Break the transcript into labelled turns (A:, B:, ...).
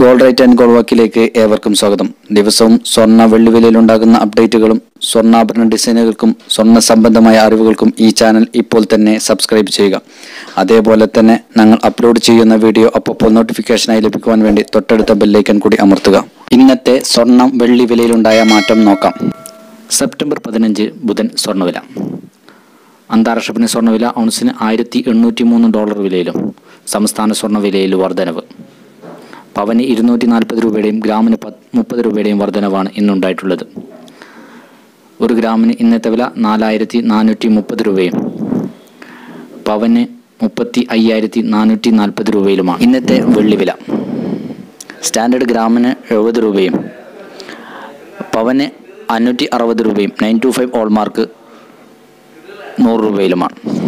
A: gold rate and gold വാക്കിലേക്ക് ഏവർക്കും സ്വാഗതം ദിവസവും സ്വർണ്ണ വെള്ളി വിലയിലുണ്ടാകുന്ന അപ്ഡേറ്റുകളും സ്വർണ്ണാഭരണ ഡിസൈനുകൾക്കും സ്വർണ്ണ സംബന്ധമായ അറിവുകൾക്കും ഈ ചാനൽ ഇപ്പോൾ തന്നെ സബ്സ്ക്രൈബ് ചെയ്യുക അതേപോലെ തന്നെ ഞങ്ങൾ അപ്ലോഡ് ചെയ്യുന്ന വീഡിയോ അപ്പോൾ നോട്ടിഫിക്കേഷനായി ലഭിക്കുവാൻ വേണ്ടി തൊട്ടടുത്ത ബെല്ലൈക്കൺ കൂടി അമർത്തുക ഇന്നത്തെ സ്വർണം വെള്ളി വിലയിലുണ്ടായ മാറ്റം നോക്കാം സെപ്റ്റംബർ പതിനഞ്ച് ബുധൻ സ്വർണ്ണവില അന്താരാഷ്ട്ര വിപണി സ്വർണ്ണവില ഔൺസിന് ആയിരത്തി എണ്ണൂറ്റി മൂന്ന് ഡോളർ വിലയിലും സംസ്ഥാന സ്വർണ്ണവിലയിൽ വർധനവ് പവന് ഇരുന്നൂറ്റി നാൽപ്പത് രൂപയുടെയും ഗ്രാമിന് പത്ത് മുപ്പത് രൂപയുടെയും വർധനവാണ് ഇന്നുണ്ടായിട്ടുള്ളത് ഒരു ഗ്രാമിന് ഇന്നത്തെ വില നാലായിരത്തി നാനൂറ്റി മുപ്പത് രൂപയും പവന് മുപ്പത്തി അയ്യായിരത്തി നാനൂറ്റി നാൽപ്പത് രൂപയിലുമാണ് ഇന്നത്തെ വെള്ളി വില സ്റ്റാൻഡേർഡ് ഗ്രാമിന് എഴുപത് രൂപയും പവന് അഞ്ഞൂറ്റി അറുപത് രൂപയും നയൻ ടു ഫൈവ് ഓൾമാർക്ക് നൂറ് രൂപയിലുമാണ്